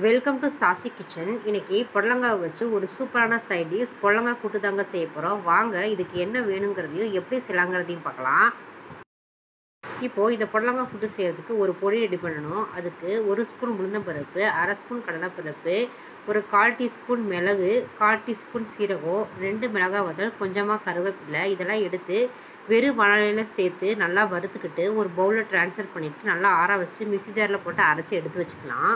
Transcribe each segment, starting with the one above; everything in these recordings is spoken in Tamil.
வெல்கம் டு சாசி கிச்சன் இன்னைக்கு புடலங்காய் வச்சு ஒரு சூப்பரான சைட் டிஷ் புடலங்காய் கூட்டு தாங்க செய்ய போகிறோம் வாங்க இதுக்கு என்ன வேணுங்கிறதையும் எப்படி செய்யலாங்கிறதையும் பார்க்கலாம் இப்போது இந்த புடலங்காய் கூட்டு செய்கிறதுக்கு ஒரு பொடி ரெடி பண்ணணும் அதுக்கு ஒரு ஸ்பூன் உளுந்தம்பருப்பு அரை ஸ்பூன் கடலைப்பருப்பு ஒரு கால் டீஸ்பூன் மிளகு கால் டீஸ்பூன் சீரகம் ரெண்டு மிளகாய் வதல் கொஞ்சமாக கருவேப்பிலை இதெல்லாம் எடுத்து வெறும் வானலியில் சேர்த்து நல்லா வறுத்துக்கிட்டு ஒரு பவுலில் ட்ரான்ஸ்ஃபர் பண்ணிவிட்டு நல்லா ஆற வச்சு மிக்ஸி ஜாரில் போட்டு அரைச்சி எடுத்து வச்சுக்கலாம்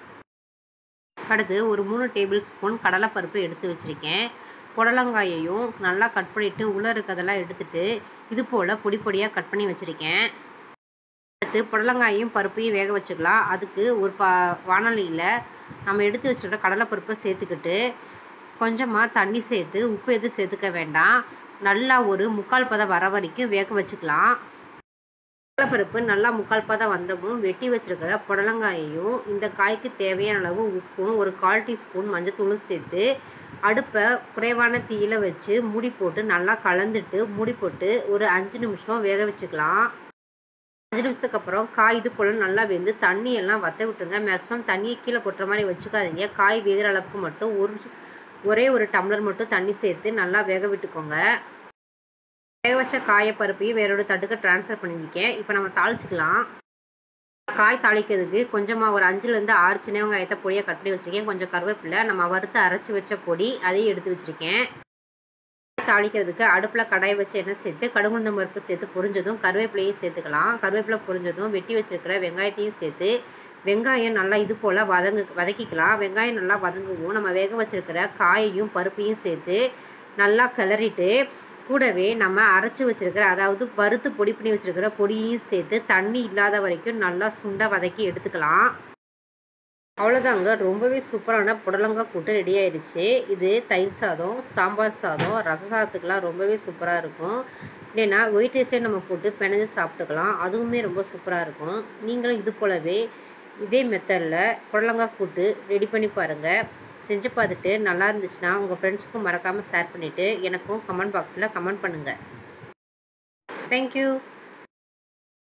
அடுத்து ஒரு மூணு டேபிள் ஸ்பூன் கடலைப்பருப்பு எடுத்து வச்சுருக்கேன் புடலங்காயையும் நல்லா கட் பண்ணிவிட்டு உள்ளே இருக்கிறதெல்லாம் எடுத்துட்டு இது போல் பொடி பொடியாக கட் பண்ணி வச்சுருக்கேன் அடுத்து புடலங்காயையும் பருப்பையும் வேக வச்சுக்கலாம் அதுக்கு ஒரு பா வானொலியில் நம்ம எடுத்து வச்சுருக்க கடலைப்பருப்பை சேர்த்துக்கிட்டு கொஞ்சமாக தண்ணி சேர்த்து உப்பு எதுவும் சேர்த்துக்க வேண்டாம் நல்லா ஒரு முக்கால் பதம் வர வரைக்கும் வேக வச்சுக்கலாம் கடலைப்பருப்பு நல்லா முக்கால் பதம் வந்தமும் வெட்டி வச்சுருக்கிற புடலங்காயையும் இந்த காய்க்கு தேவையான அளவு உப்பும் ஒரு கால் டீஸ்பூன் மஞ்சத்தூளும் சேர்த்து அடுப்பை குறைவான தீயில் வச்சு மூடி போட்டு நல்லா கலந்துட்டு மூடி போட்டு ஒரு அஞ்சு நிமிஷம் வேக வச்சுக்கலாம் அஞ்சு நிமிஷத்துக்கு அப்புறம் காய் இது போல் நல்லா வெந்து தண்ணி எல்லாம் வற்ற விட்டுருங்க மேக்ஸிமம் தண்ணியை கீழே கொட்டுற மாதிரி வச்சுக்காதீங்க காய் வேகிற அளவுக்கு மட்டும் ஒரு ஒரே ஒரு டம்ளர் மட்டும் தண்ணி சேர்த்து நல்லா வேக விட்டுக்கோங்க வேக வச்ச காய பருப்பையும் வேறொரு தட்டுக்கு ட்ரான்ஸ்ஃபர் பண்ணியிருக்கேன் இப்போ நம்ம தாளிச்சிக்கலாம் காய் தாளிக்கிறதுக்கு கொஞ்சமாக ஒரு அஞ்சுலேருந்து ஆறு சின்ன வெங்காயத்தை பொடியாக கட் பண்ணி வச்சுருக்கேன் கொஞ்சம் கருவேப்பிலை நம்ம வறுத்து அரைச்சி வச்ச பொடி அதையும் எடுத்து வச்சுருக்கேன் தாளிக்கிறதுக்கு அடுப்பில் கடாயை வச்சு எண்ணெய் சேர்த்து கடுகுந்தம் பருப்பு சேர்த்து பொரிஞ்சதும் கருவேப்பிலையும் சேர்த்துக்கலாம் கருவேப்பிலை பொரிஞ்சதும் வெட்டி வச்சுருக்கிற வெங்காயத்தையும் சேர்த்து வெங்காயம் நல்லா இது போல் வதங்கு வதக்கிக்கலாம் வெங்காயம் நல்லா வதங்குவோம் நம்ம வேக வச்சுருக்கிற காயையும் பருப்பையும் சேர்த்து நல்லா கிளறிட்டு கூடவே நம்ம அரைச்சி வச்சுருக்கிற அதாவது வறுத்து பொடி பண்ணி வச்சுருக்கிற பொடியையும் சேர்த்து தண்ணி இல்லாத வரைக்கும் நல்லா சுண்டை வதக்கி எடுத்துக்கலாம் அவ்வளோதாங்க ரொம்பவே சூப்பரான புடலங்காய் கூட்டு ரெடி ஆயிடுச்சு இது தயிர் சாதம் சாம்பார் சாதம் ரச சாதத்துக்கெலாம் ரொம்பவே சூப்பராக இருக்கும் இல்லைன்னா ஒயிட் ரைஸ்லேயே நம்ம போட்டு பிணைஞ்சு சாப்பிட்டுக்கலாம் அதுவுமே ரொம்ப சூப்பராக இருக்கும் நீங்களும் இது போலவே இதே மெத்தடில் புடலங்காய் கூட்டு ரெடி பண்ணி பாருங்கள் செஞ்சு பார்த்துட்டு நல்லா இருந்துச்சுன்னா உங்கள் ஃப்ரெண்ட்ஸுக்கும் மறக்காமல் ஷேர் பண்ணிவிட்டு எனக்கும் கமெண்ட் பாக்ஸில் கமெண்ட் பண்ணுங்கள் தேங்க்யூ